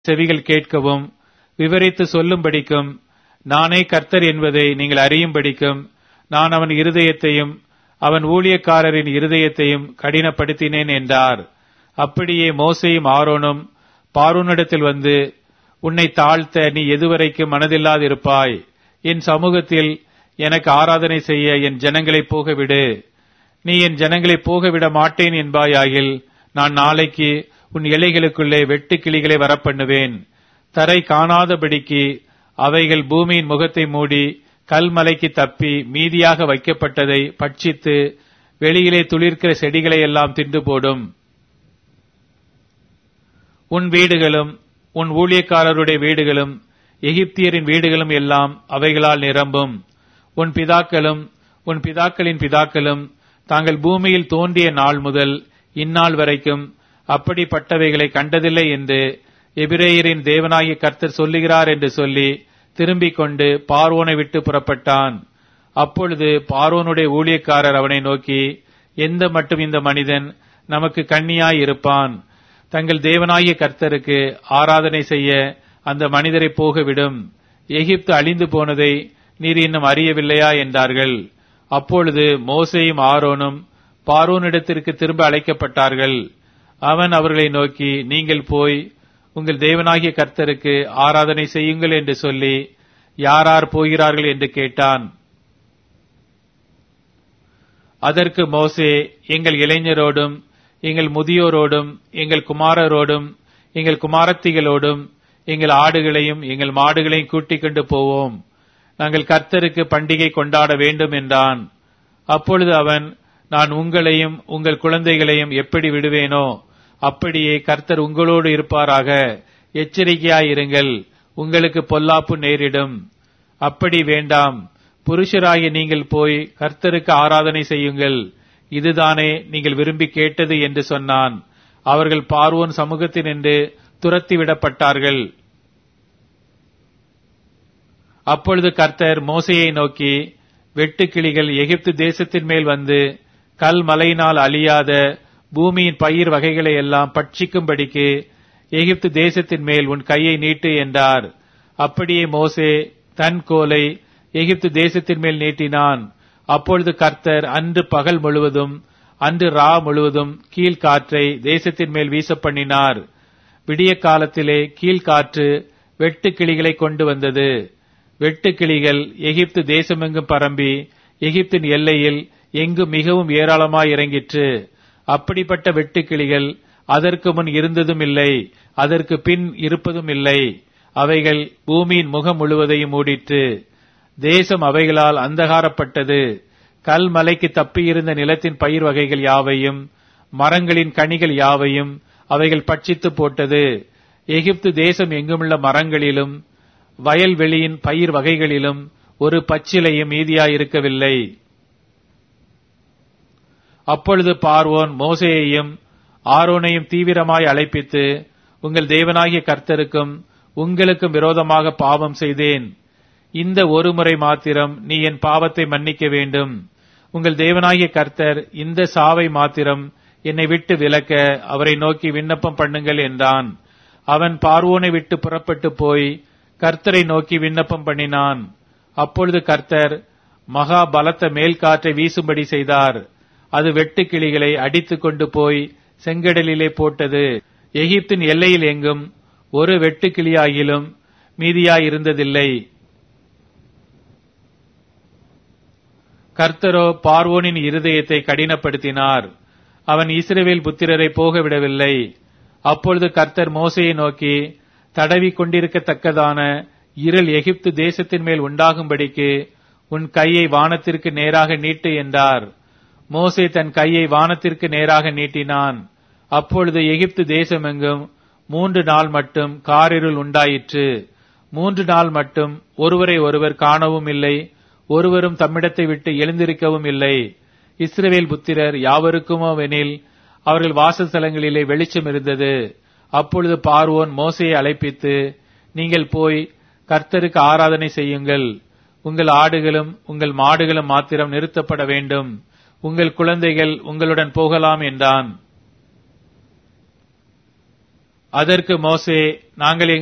செவிகள் கேட்கவும் விவரித்து சொல்லும்படிக்கும் நானே கர்த்தர் என்பதை நீங்கள் அறியும்படிக்கும் நான் அவன் இருதயத்தையும் அவன் ஊழியக்காரரின் இருதயத்தையும் கடினப்படுத்தினேன் என்றார் அப்படியே மோசேயும் ஆரோனும் பார்வோனிடத்தில் வந்து உன்னை தாழ்த்த நீ எதுவரைக்கும் மனதில்லாதிருப்பாய் என் சமூகத்தில் எனக்கு ஆராதனை செய்ய என் ஜனங்களை போகவிடு நீ என் ஜனங்களை போகவிட மாட்டேன் என்பாயாகில் நான் நாளைக்கு உன் இலைகளுக்குள்ளே வெட்டு கிளிகளை வரப்பண்ணுவேன் தரை காணாதபடிக்கு அவைகள் பூமியின் முகத்தை மூடி கல்மலைக்கு தப்பி மீதியாக வைக்கப்பட்டதை பட்சித்து வெளியிலே துளிர்க்கிற செடிகளை எல்லாம் தின்று போடும் உன் வீடுகளும் உன் ஊழியக்காரருடைய வீடுகளும் எகிப்தியரின் வீடுகளும் எல்லாம் அவைகளால் நிரம்பும் உன் பிதாக்களும் உன் பிதாக்களின் பிதாக்களும் தாங்கள் பூமியில் தோன்றிய நாள் முதல் இந்நாள் வரைக்கும் அப்படிப்பட்டவைகளை கண்டதில்லை என்று எபிரேயரின் தேவனாகிய கர்த்தர் சொல்லுகிறார் என்று சொல்லி திரும்பிக் கொண்டு பார்வோனை விட்டு புறப்பட்டான் அப்பொழுது பார்வோனுடைய ஊழியக்காரர் அவனை நோக்கி எந்த மட்டும் இந்த மனிதன் நமக்கு கண்ணியாய் இருப்பான் தங்கள் தேவனாகிய கர்த்தருக்கு ஆராதனை செய்ய அந்த மனிதரை போகவிடும் எகிப்து அழிந்து போனதை நீர் இன்னும் அறியவில்லையா என்றார்கள் அப்பொழுது மோசேயும் ஆரோனும் பார்வோனிடத்திற்கு திரும்ப அழைக்கப்பட்டார்கள் அவன் அவர்களை நோக்கி நீங்கள் போய் உங்கள் தேவனாகிய கர்த்தருக்கு ஆராதனை செய்யுங்கள் என்று சொல்லி யாரார் போகிறார்கள் என்று கேட்டான் அதற்கு மோசே எங்கள் இளைஞரோடும் எங்கள் முதியோரோடும் எங்கள் குமாரரோடும் எங்கள் குமாரத்திகளோடும் எங்கள் ஆடுகளையும் எங்கள் மாடுகளையும் கூட்டிக் கொண்டு போவோம் நாங்கள் கர்த்தருக்கு பண்டிகை கொண்டாட வேண்டும் என்றான் அப்பொழுது அவன் நான் உங்களையும் உங்கள் குழந்தைகளையும் எப்படி விடுவேனோ அப்படியே கர்த்தர் உங்களோடு இருப்பாராக எச்சரிக்கையாயிருங்கள் உங்களுக்கு பொல்லாப்பு நேரிடும் அப்படி வேண்டாம் புருஷராகிய நீங்கள் போய் கர்த்தருக்கு ஆராதனை செய்யுங்கள் இதுதானே நீங்கள் விரும்பி கேட்டது என்று சொன்னான் அவர்கள் பார்வோன் சமூகத்தினின்று துரத்தி விடப்பட்டார்கள் அப்பொழுது கர்த்தர் மோசையை நோக்கி வெட்டுக்கிளிகள் எகிப்து தேசத்தின் மேல் வந்து கல் மலையினால் அழியாத பூமியின் பயிர் வகைகளை எல்லாம் பட்சிக்கும்படிக்கு எகிப்து தேசத்தின் மேல் உன் கையை நீட்டு என்றார் அப்படியே மோசே தன் கோலை எகிப்து தேசத்தின் மேல் நீட்டினான் அப்பொழுது கர்த்தர் அன்று பகல் முழுவதும் அன்று ரா முழுவதும் கீழ்காற்றை தேசத்தின் மேல் வீச பண்ணினார் விடிய காலத்திலே கீழ்காற்று வெட்டு கிளிகளை கொண்டு வந்தது வெட்டு கிளிகள் எகிப்து தேசமெங்கும் பரம்பி எகிப்தின் எல்லையில் எங்கும் மிகவும் ஏராளமாய் இறங்கிற்று அப்படிப்பட்ட வெட்டுக்கிளிகள் அதற்கு முன் இருந்ததும் இல்லை அதற்கு பின் இருப்பதும் இல்லை அவைகள் பூமியின் முகம் முழுவதையும் மூடிற்று தேசம் அவைகளால் அந்தகாரப்பட்டது கல் மலைக்கு தப்பியிருந்த நிலத்தின் பயிர் வகைகள் யாவையும் மரங்களின் கனிகள் யாவையும் அவைகள் பட்சித்து போட்டது எகிப்து தேசம் எங்குமுள்ள மரங்களிலும் வயல்வெளியின் பயிர் வகைகளிலும் ஒரு பச்சிலையும் மீதியாயிருக்கவில்லை அப்பொழுது பார்வோன் மோசேயையும் ஆரோனையும் தீவிரமாய் அழைப்பித்து உங்கள் தேவனாகிய கர்த்தருக்கும் உங்களுக்கும் விரோதமாக பாவம் செய்தேன் இந்த ஒரு முறை மாத்திரம் நீ என் பாவத்தை மன்னிக்க வேண்டும் உங்கள் தேவனாகிய கர்த்தர் இந்த சாவை மாத்திரம் என்னை விட்டு விலக்க அவரை நோக்கி விண்ணப்பம் பண்ணுங்கள் என்றான் அவன் பார்வோனை விட்டு புறப்பட்டு போய் கர்த்தரை நோக்கி விண்ணப்பம் பண்ணினான் அப்பொழுது கர்த்தர் மகா பலத்த மேல் காற்றை வீசும்படி செய்தார் அது வெட்டுக்கிளிகளை அடித்துக் கொண்டு போய் செங்கடலிலே போட்டது எகிப்தின் எல்லையில் எங்கும் ஒரு வெட்டுக்கிளியாகிலும் மீதியாயிருந்ததில்லை கர்த்தரோ பார்வோனின் இருதயத்தை கடினப்படுத்தினார் அவன் இஸ்ரேவேல் புத்திரரை போகவிடவில்லை அப்பொழுது கர்த்தர் மோசையை நோக்கி தடவி கொண்டிருக்கத்தக்கதான இருள் எகிப்து தேசத்தின் மேல் உண்டாகும்படிக்கு உன் கையை வானத்திற்கு நேராக நீட்டு என்றார் மோசே தன் கையை வானத்திற்கு நேராக நீட்டினான் அப்பொழுது எகிப்து தேசமெங்கும் மூன்று நாள் மட்டும் காரிருள் உண்டாயிற்று மூன்று நாள் மட்டும் ஒருவரை ஒருவர் காணவும் இல்லை ஒருவரும் தம்மிடத்தை விட்டு எழுந்திருக்கவும் இல்லை இஸ்ரவேல் புத்திரர் யாவருக்குமோவெனில் அவர்கள் வாசஸ்தலங்களிலே வெளிச்சம் இருந்தது அப்பொழுது பார்வோன் மோசையை அழைப்பித்து நீங்கள் போய் கர்த்தருக்கு ஆராதனை செய்யுங்கள் உங்கள் ஆடுகளும் உங்கள் மாடுகளும் மாத்திரம் நிறுத்தப்பட வேண்டும் உங்கள் குழந்தைகள் உங்களுடன் போகலாம் என்றான் அதற்கு மோசே நாங்கள்